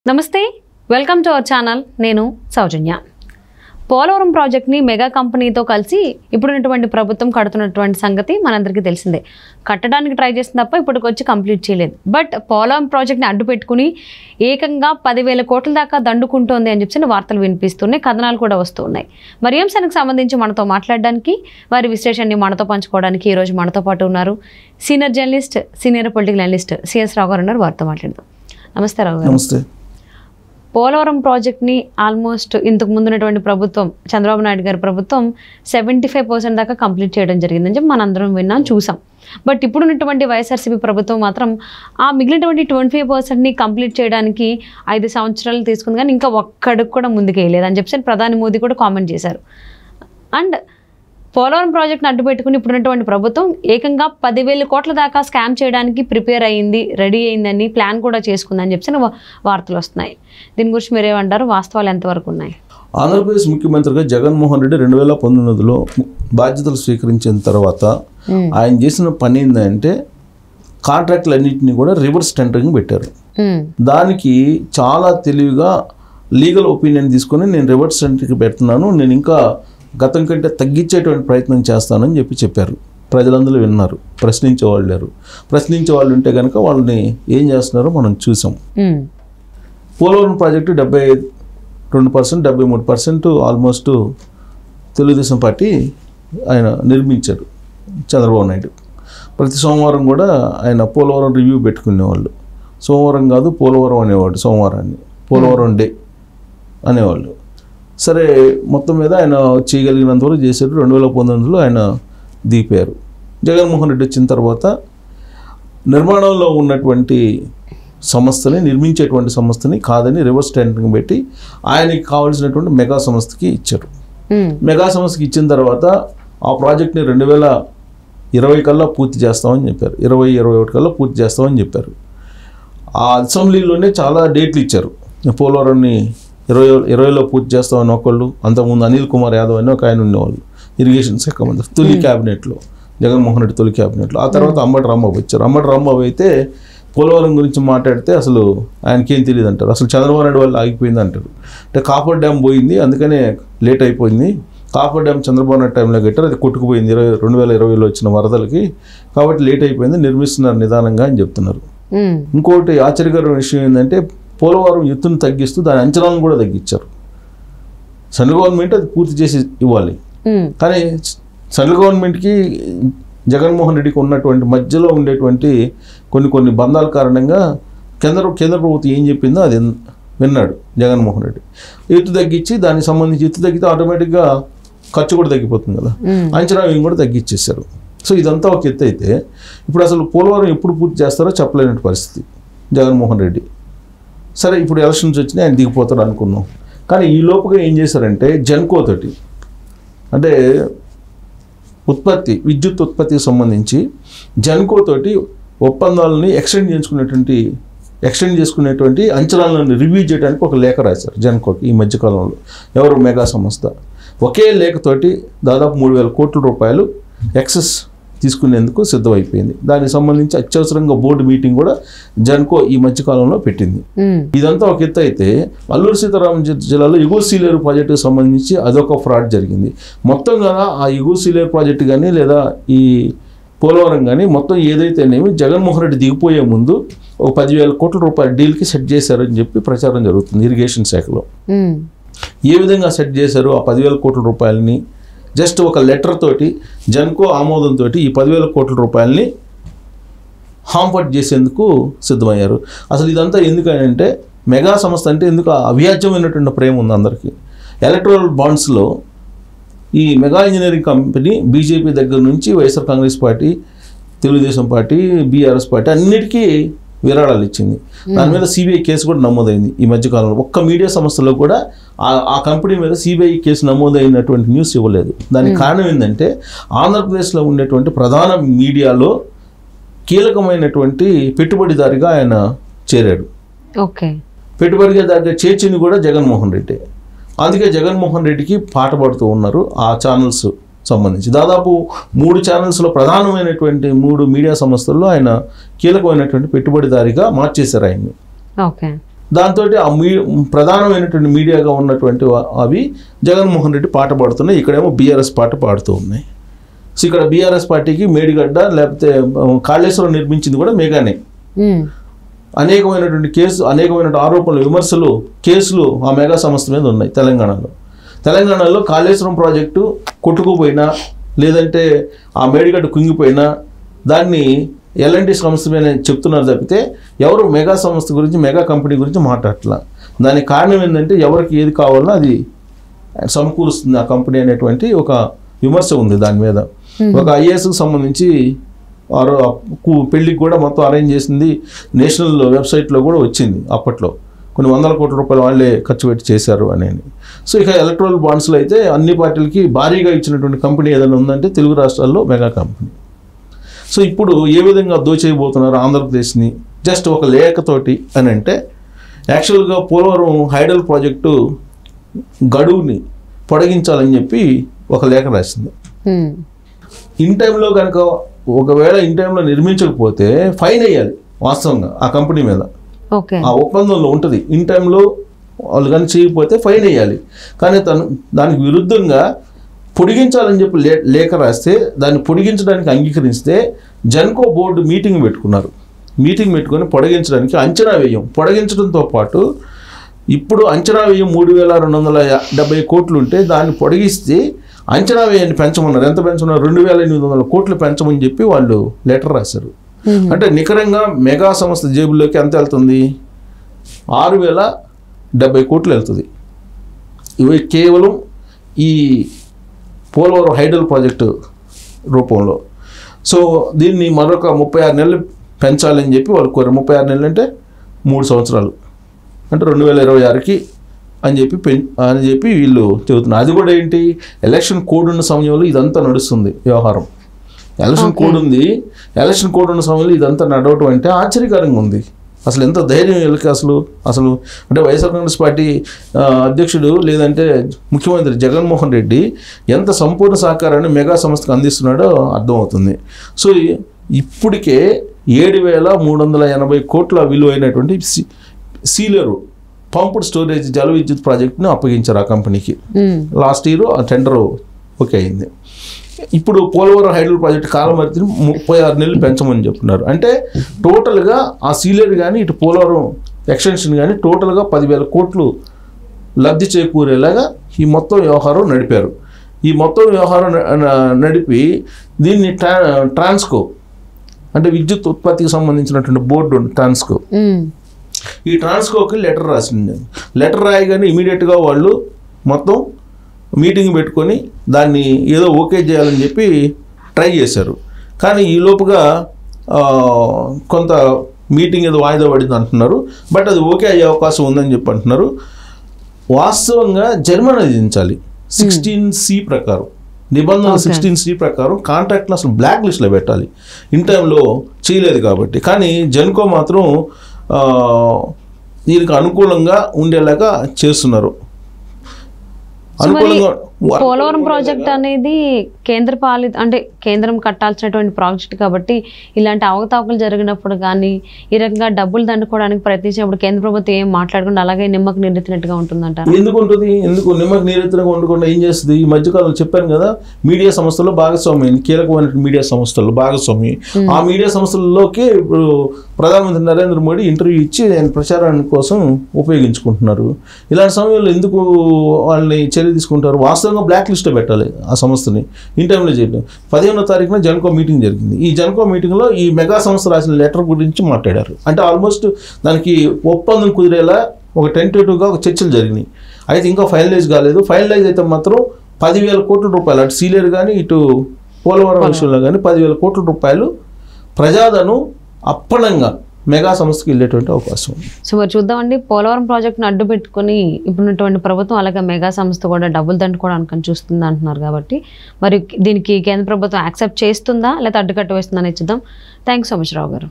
నమస్తే welcome to our channel నేను సౌజన్య పోలవరం ప్రాజెక్ట్ని మెగా కంపెనీతో కలిసి ఇప్పుడున్నటువంటి ప్రభుత్వం కడుతున్నటువంటి సంగతి మనందరికీ తెలిసిందే కట్టడానికి ట్రై చేసిన తప్ప ఇప్పటికొచ్చి కంప్లీట్ చేయలేదు బట్ పోలవరం ప్రాజెక్ట్ని అడ్డు పెట్టుకుని ఏకంగా పదివేల కోట్ల దాకా దండుకుంటోంది అని చెప్పి వార్తలు వినిపిస్తున్నాయి కథనాలు కూడా వస్తున్నాయి మరి ఈ అంశానికి సంబంధించి మనతో మాట్లాడడానికి వారి విశ్లేషణని మనతో పంచుకోవడానికి ఈరోజు మనతో పాటు ఉన్నారు senior journalist senior political analyst C S Rao garu వారితో మాట్లాడదాం నమస్తే రావు గారు నమస్తే పోలవరం ప్రాజెక్ట్ని ఆల్మోస్ట్ ఇంతకు ముందున్నటువంటి ప్రభుత్వం చంద్రబాబు నాయుడు గారి ప్రభుత్వం సెవెంటీ ఫైవ్ పర్సెంట్ దాకా కంప్లీట్ చేయడం జరిగిందని చెప్పి మనందరం విన్నాం చూసాం బట్ ఇప్పుడు ఉన్నటువంటి వైఎస్ఆర్సీపీ ప్రభుత్వం మాత్రం ఆ మిగిలినటువంటి ట్వంటీ ఫైవ్ పర్సెంట్ని కంప్లీట్ చేయడానికి ఐదు సంవత్సరాలు తీసుకుంది కానీ ఇంకా ఒక్కడికి కూడా ముందుకెళ్ళలేదు అని చెప్పి ప్రధాని మోదీ కూడా కామెంట్ చేశారు అండ్ పోలవరం ప్రాజెక్ట్ని అడ్డు పెట్టుకుని ఇప్పుడున్నటువంటి ప్రభుత్వం ఏకంగా పదివేల కోట్ల దాకా స్కామ్ చేయడానికి ప్రిపేర్ అయ్యింది రెడీ అయిందని ప్లాన్ కూడా చేసుకుందని చెప్పి వా- వార్తలు వస్తున్నాయి దీని గురించి మీరేమంటారు వాస్తవాలు ఎంతవరకు ఉన్నాయి ఆంధ్రప్రదేశ్ ముఖ్యమంత్రిగా జగన్మోహన్ రెడ్డి రెండు వేల పంతొమ్మిదిలో బాధ్యతలు స్వీకరించిన తర్వాత మ్మ్. ఆయన చేసిన పని ఏంటంటే కాంట్రాక్టులన్నింటినీ కూడా రివర్స్ టెండరింగ్ పెట్టారు మ్మ్. దానికి చాలా తెలివిగా లీగల్ ఒపీనియన్ తీసుకొని నేను రివర్స్ టెండరింగ్ పెడుతున్నాను నేను ఇంకా గతం కంటే తగ్గించేటువంటి ప్రయత్నం చేస్తానని చెప్పి చెప్పారు ప్రజలందరూ విన్నారు ప్రశ్నించే వాళ్ళు లేరు ప్రశ్నించే వాళ్ళు ఉంటే కనుక వాళ్ళని ఏం చేస్తున్నారో మనం చూసాం మ్మ్. పోలవరం ప్రాజెక్టు డెబ్బై రెండు పర్సెంట్ డెబ్బై మూడు పర్సెంట్ ఆల్మోస్ట్ తెలుగుదేశం పార్టీ ఆయన నిర్మించారు చంద్రబాబు నాయుడు ప్రతి సోమవారం కూడా ఆయన పోలవరం రివ్యూ పెట్టుకునేవాళ్ళు సోమవారం కాదు పోలవరం అనేవాడు సోమవారాన్ని పోలవరం డే అనేవాళ్ళు సరే మొత్తం మీద ఆయన చేయగలిగినంత వరకు చేశారు రెండు వేల పంతొమ్మిదిలో ఆయన దిగిపోయారు జగన్మోహన్ రెడ్డి వచ్చిన తర్వాత నిర్మాణంలో ఉన్నటువంటి సంస్థని నిర్మించేటువంటి సంస్థని కాదని రివర్స్ టెండరింగ్ పెట్టి ఆయనకి కావాల్సినటువంటి మెగా సంస్థకి ఇచ్చారు మ్మ్. మెగా సంస్థకి ఇచ్చిన తర్వాత ఆ ప్రాజెక్ట్ని రెండు వేల ఇరవై కల్లా పూర్తి చేస్తామని చెప్పారు ఇరవై ఇరవై ఒకటి కల్లా పూర్తి చేస్తామని చెప్పారు ఆ అసెంబ్లీలోనే చాలా డేట్లు ఇచ్చారు పోలవరంని ఇరవై ఇరవైలో పూర్తి చేస్తామని ఒకళ్ళు అంతకుముందు అనిల్ కుమార్ యాదవ్ అని ఒక ఆయన ఉండేవాళ్ళు ఇరిగేషన్ శాఖ మంత్రి తొలి క్యాబినెట్లో జగన్మోహన్ రెడ్డి తొలి క్యాబినెట్లో ఆ తర్వాత అంబటి రాంబాబు వచ్చారు అంబటి రాంబాబు అయితే పోలవరం గురించి మాట్లాడితే అసలు ఆయనకేం తెలియదు అంటారు అసలు చంద్రబాబు నాయుడు వల్ల ఆగిపోయింది అంటారు అంటే కాపర్ డ్యామ్ పోయింది అందుకనే లేట్ అయిపోయింది కాపర్ డ్యామ్ చంద్రబాబు నాయుడు టైంలో కట్టారు అది కొట్టుకుపోయింది ఇరవై రెండు వేల ఇరవైలో వచ్చిన వరదలకి కాబట్టి లేట్ అయిపోయింది నిర్మిస్తున్నారు నిదానంగా అని చెప్తున్నారు మ్మ్. ఇంకోటి ఆశ్చర్యకరమైన విషయం ఏంటంటే పోలవరం ఎత్తును తగ్గిస్తూ దాని అంచనాలను కూడా తగ్గించారు సెంట్రల్ గవర్నమెంట్ అది పూర్తి చేసి ఇవ్వాలి మ్మ్. కానీ సెంట్రల్ గవర్నమెంట్కి జగన్మోహన్ రెడ్డికి ఉన్నటువంటి మధ్యలో ఉండేటువంటి కొన్ని కొన్ని బంధాల కారణంగా కేంద్ర కేంద్ర ప్రభుత్వం ఏం చెప్పిందో అది విన్నాడు జగన్మోహన్ రెడ్డి ఎత్తు తగ్గించి దానికి సంబంధించి ఎత్తు తగ్గితే ఆటోమేటిక్గా ఖర్చు కూడా తగ్గిపోతుంది కదా మ్మ్. అంచనా వ్యయం కూడా తగ్గించేశారు సో ఇదంతా ఒక ఎత్తు అయితే ఇప్పుడు అసలు పోలవరం ఎప్పుడు పూర్తి చేస్తారో చెప్పలేని పరిస్థితి జగన్మోహన్ రెడ్డి సరే ఇప్పుడు ఎలక్షన్స్ వచ్చినాయి ఆయన దిగిపోతాడు అనుకున్నాం కానీ ఈ లోపుగా ఏం చేశారంటే జెన్కో తోటి అంటే ఉత్పత్తి విద్యుత్ ఉత్పత్తికి సంబంధించి జెన్కో తోటి ఒప్పందాలని ఎక్స్టెండ్ చేసుకునేటువంటి ఎక్స్టెండ్ చేసుకునేటువంటి అంచనాలను రివ్యూ చేయడానికి ఒక లేఖ రాశారు జెన్కోకి ఈ మధ్యకాలంలో ఎవరు మెగా సంస్థ ఒకే లేఖతోటి దాదాపు మూడు వేల కోట్ల రూపాయలు ఎక్సెస్ తీసుకునేందుకు సిద్ధమైపోయింది దానికి సంబంధించి అత్యవసరంగా బోర్డు మీటింగ్ కూడా జెన్కో ఈ మధ్యకాలంలో పెట్టింది మ్మ్. ఇదంతా ఒక ఎత్తు అయితే అల్లూరు సీతారామన్ జి- జిల్లాలో ఎగువ సీలేరు ప్రాజెక్టుకు సంబంధించి అదొక ఫ్రాడ్ జరిగింది మొత్తం కదా ఆ ఎగువ సీలేరు ప్రాజెక్టు కానీ లేదా ఈ పోలవరం కానీ మొత్తం ఏదైతేనేమి జగన్మోహన్ రెడ్డి దిగిపోయే ముందు ఒక పదివేల కోట్ల రూపాయల డీల్కి సెట్ చేశారని చెప్పి ప్రచారం జరుగుతుంది ఇరిగేషన్ శాఖలో మ్మ్. ఏ విధంగా సెట్ చేశారు ఆ పదివేల కోట్ల రూపాయలని జస్ట్ ఒక లెటర్ తోటి జన్కో ఆమోదంతో ఈ పదివేల కోట్ల రూపాయలని హాంపర్ట్ చేసేందుకు సిద్ధమయ్యారు అసలు ఇదంతా ఎందుకంటే మెగా సంస్థ అంటే ఎందుకు అవ్యాజ్యమైనటువంటి ప్రేమ ఉంది అందరికీ ఎలక్ట్రల్ బాండ్స్లో ఈ మెగా ఇంజనీరింగ్ కంపెనీ బీజేపీ దగ్గర నుంచి YSR Congress party Telugu Desam party BRS party అన్నిటికీ విరాళాలు ఇచ్చింది దాని మీద సిబిఐ కేసు కూడా నమోదైంది ఈ మధ్యకాలంలో ఒక్క మీడియా సంస్థలో కూడా ఆ- ఆ కంపెనీ మీద సిబిఐ కేసు నమోదైనటువంటి న్యూస్ ఇవ్వలేదు దానికి కారణం ఏంటంటే ఆంధ్రప్రదేశ్లో ఉండేటువంటి ప్రధాన మీడియాలో కీలకమైనటువంటి పెట్టుబడిదారిగా ఆయన చేరాడు ఓకే పెట్టుబడిదారిగా చేర్చింది కూడా జగన్మోహన్ రెడ్డి అందుకే జగన్మోహన్ రెడ్డికి పాట పాడుతూ ఉన్నారు ఆ ఛానల్స్ సంబంధించి దాదాపు మూడు ఛానల్స్లో ప్రధానమైనటువంటి మూడు మీడియా సంస్థల్లో ఆయన కీలకమైనటువంటి పెట్టుబడిదారిగా మార్చేశారు ఆయన్ని ఓకే దాంతో ఆ మీ ప్రధానమైనటువంటి మీడియాగా ఉన్నటువంటి వా- అవి జగన్మోహన్ రెడ్డి పాట పాడుతున్నాయి ఇక్కడేమో బీఆర్ఎస్ పాట పాడుతూ ఉన్నాయి సో ఇక్కడ బీఆర్ఎస్ పార్టీకి మేడిగడ్డ లేకపోతే ఆ, కాళేశ్వరం నిర్మించింది కూడా మేఘానే ఉమ్, అనేకమైనటువంటి కేసు అనేకమైన ఆరోపణలు విమర్శలు కేసులు ఆ మెగా సంస్థ మీద ఉన్నాయి తెలంగాణలో తెలంగాణలో కాళేశ్వరం ప్రాజెక్టు కొట్టుకుపోయినా లేదంటే ఆ మేడిగడ్డ కుంగిపోయినా దాన్ని ఎల్ఎన్టీ సంస్థ మీద చెప్తున్నారు తప్పితే ఎవరు మెగా సంస్థ గురించి మెగా కంపెనీ గురించి మాట్లాడట్లా దానికి కారణం ఏంటంటే ఎవరికి ఏది కావాలో అది సమకూరుస్తుంది ఆ కంపెనీ అనేటువంటి ఒక విమర్శ ఉంది దాని మీద ఒక ఐఏఎస్కి సంబంధించి ఆరో కు- పెళ్ళికి కూడా మొత్తం అరేంజ్ చేసింది నేషనల్ వెబ్సైట్లో కూడా వచ్చింది అప్పట్లో కొన్ని వందల కోట్ల రూపాయలు వాళ్ళే ఖర్చు పెట్టి చేశారు అనేది సో ఇక ఎలక్ట్రల్ బాండ్స్లో అయితే అన్ని పార్టీలకి భారీగా ఇచ్చినటువంటి కంపెనీ ఏదైనా ఉందంటే తెలుగు రాష్ట్రాల్లో మెగా కంపెనీ సో ఇప్పుడు ఏ విధంగా దోచేయబోతున్నారు ఆంధ్రప్రదేశ్ని జస్ట్ ఒక లేఖతోటి అని అంటే యాక్చువల్గా పోలవరం హైడల్ ప్రాజెక్టు గడువుని పొడిగించాలని చెప్పి ఒక లేఖ రాసింది ఉమ్, ఇన్ టైంలో కనుక ఒకవేళ ఇన్ టైంలో నిర్మించకపోతే ఫైన్ వేయాలి వాస్తవంగా ఆ కంపెనీ మీద ఓకే ఆ ఒప్పందంలో ఉంటుంది ఇన్ టైంలో వాళ్ళు కానీ చేయకపోతే ఫైన్ వేయాలి కానీ తను దానికి విరుద్ధంగా పొడిగించాలని చెప్పి లే లేఖ రాస్తే దాన్ని పొడిగించడానికి అంగీకరిస్తే జన్కో బోర్డు మీటింగ్ పెట్టుకున్నారు మీటింగ్ పెట్టుకొని పొడిగించడానికి అంచనా వ్యయం పొడిగించడంతో పాటు ఇప్పుడు అంచనా వ్యయం మూడు వేల రెండు వందల యా- డెబ్బై కోట్లు ఉంటే దాన్ని పొడిగిస్తే అంచనా వ్యయాన్ని పెంచమన్నారు ఎంత పెంచమన్నారు రెండు వేల ఎనిమిది వందల కోట్లు పెంచమని చెప్పి వాళ్ళు లెటర్ రాశారు ఉమ్, అంటే నికరంగా మెగా సంస్థ జేబుల్లోకి ఎంత వెళ్తుంది ఆరు వేల డెబ్బై కోట్లు వెళ్తుంది ఇవి కేవలం ఈ పోలవరం హైడల్ ప్రాజెక్టు రూపంలో సో దీన్ని మరొక ముప్పై ఆరు నెలలు పెంచాలని చెప్పి వాళ్ళు కోరారు ముప్పై ఆరు నెలలు అంటే మూడు సంవత్సరాలు అంటే రెండు వేల ఇరవై ఆరుకి అని చెప్పి పెం అని చెప్పి వీళ్ళు చెబుతున్నారు అది కూడా ఏంటి ఎలక్షన్ కోడ్ ఉన్న సమయంలో ఇదంతా నడుస్తుంది వ్యవహారం ఎలక్షన్ కోడ్ ఉంది ఎలక్షన్ కోడ్ ఉన్న సమయంలో ఇదంతా నడవటం అంటే ఆశ్చర్యకరంగా ఉంది అసలు ఎంత ధైర్యం వీళ్ళకి అసలు అసలు అంటే వైఎస్ఆర్ కాంగ్రెస్ పార్టీ ఆ, అధ్యక్షుడు లేదంటే ముఖ్యమంత్రి జగన్మోహన్ రెడ్డి ఎంత సంపూర్ణ సహకారాన్ని మెగా సంస్థకు అందిస్తున్నాడో అర్థమవుతుంది సో ఇ- ఇప్పటికే ఏడు వేల మూడు వందల ఎనభై కోట్ల విలువైనటువంటి సీ- సీలేరు పంపుడ్ స్టోరేజ్ జల విద్యుత్ ప్రాజెక్టును అప్పగించారు ఆ కంపెనీకి ఉమ్, లాస్ట్ ఇయర్ ఆ టెండర్ ఓకే అయింది ఇప్పుడు పోలవరం హైడ్రల్ ప్రాజెక్ట్ కాలమరితిని ముప్పై ఆరు నెలలు పెంచమని చెప్తున్నారు అంటే టోటల్గా ఆ సీలేరు కానీ ఇటు పోలవరం ఎక్స్టెన్షన్ కానీ టోటల్గా పదివేల కోట్లు లబ్ధి చేకూరేలాగా ఈ మొత్తం వ్యవహారం నడిపారు ఈ మొత్తం వ్యవహారం న- న- నడిపి దీన్ని ట్రా ట్రాన్స్కో అంటే విద్యుత్ ఉత్పత్తికి సంబంధించినటువంటి బోర్డు ఉంది, ట్రాన్స్కో ఉమ్, ఈ ట్రాన్స్కోకి లెటర్ రాసింది లెటర్ రాయగానే ఇమీడియట్గా వాళ్ళు మొత్తం మీటింగ్ పెట్టుకొని దాన్ని ఏదో ఓకే చేయాలని చెప్పి ట్రై చేశారు కానీ ఈ లోపుగా ఆ, కొంత మీటింగ్ ఏదో వాయిదా పడింది అంటున్నారు బట్ అది ఓకే అయ్యే అవకాశం ఉందని చెప్పి అంటున్నారు వాస్తవంగా జరిమానా విధించాలి సిక్స్టీన్ సి ప్రకారం నిబంధన Okay. సిక్స్టీన్ సి ప్రకారం కాంట్రాక్ట్ని అసలు బ్లాక్ లిస్ట్లో పెట్టాలి ఇన్ టైంలో చేయలేదు కాబట్టి కానీ జెన్కో మాత్రం ఆ, దీనికి అనుకూలంగా ఉండేలాగా చేస్తున్నారు సో మరి అనుకూలంగా పోలవరం ప్రాజెక్ట్ అనేది కేంద్ర పాలిత అంటే కేంద్రం కట్టాల్సినటువంటి ప్రాజెక్ట్ కాబట్టి ఇలాంటి అవకతవకలు జరిగినప్పుడు కానీ ఈ రకంగా డబ్బులు దండుకోవడానికి ప్రయత్నించినప్పుడు కేంద్ర ప్రభుత్వం ఏం మాట్లాడకుండా అలాగే నిమ్మకు నిండినట్టుగా ఉంటుందంటారు ఎందుకు ఉంటుంది ఎందుకు నిమ్మకి నీరెత్తునగా ఉండకుండా ఏం చేస్తుంది ఈ మధ్యకాలంలో చెప్పాను కదా మీడియా సంస్థల్లో భాగస్వామ్యం కీలకమైన మీడియా సంస్థలు భాగస్వామ్యం ఆ మీడియా సంస్థల్లోకి ఇప్పుడు ప్రధానమంత్రి నరేంద్ర మోడీ ఇంటర్వ్యూ ఇచ్చి ఆయన ప్రచారానికి కోసం ఉపయోగించుకుంటున్నారు ఇలాంటి సమయంలో ఎందుకు వాళ్ళని చర్య తీసుకుంటారు వాస్తవంగా బ్లాక్ లిస్ట్లో పెట్టాలి ఆ సంస్థని ఇన్ టైంలో చేయడం పదిహేనో తారీఖున జన్కో మీటింగ్ జరిగింది ఈ జన్కో మీటింగ్లో ఈ మెగా సంస్థ రాసిన లెటర్ గురించి మాట్లాడారు అంటే ఆల్మోస్ట్ దానికి ఒప్పందం కుదిరేలా ఒక టెంటేటివ్గా ఒక చర్చలు జరిగినాయి అయితే ఇంకా ఫైనలైజ్ కాలేదు ఫైనలైజ్ అయితే మాత్రం పదివేల కోట్ల రూపాయలు అటు సీలేరు కానీ ఇటు పోలవరం విషయంలో కానీ పదివేల కోట్ల రూపాయలు ప్రజాదను అప్పనంగా మెగా సంస్థకి వెళ్ళేటువంటి అవకాశం ఉంది సో మరి చూద్దామండి పోలవరం ప్రాజెక్ట్ను అడ్డు పెట్టుకొని ఇప్పుడున్నటువంటి ప్రభుత్వం అలాగే మెగా సంస్థ కూడా డబ్బులు దండుకోవడానికి చూస్తుంది అంటున్నారు కాబట్టి మరి దీనికి కేంద్ర ప్రభుత్వం యాక్సెప్ట్ చేస్తుందా లేదా అడ్డుకట్ట వేస్తుందా అనేది చూద్దాం థ్యాంక్స్ సో మచ్ రావు గారు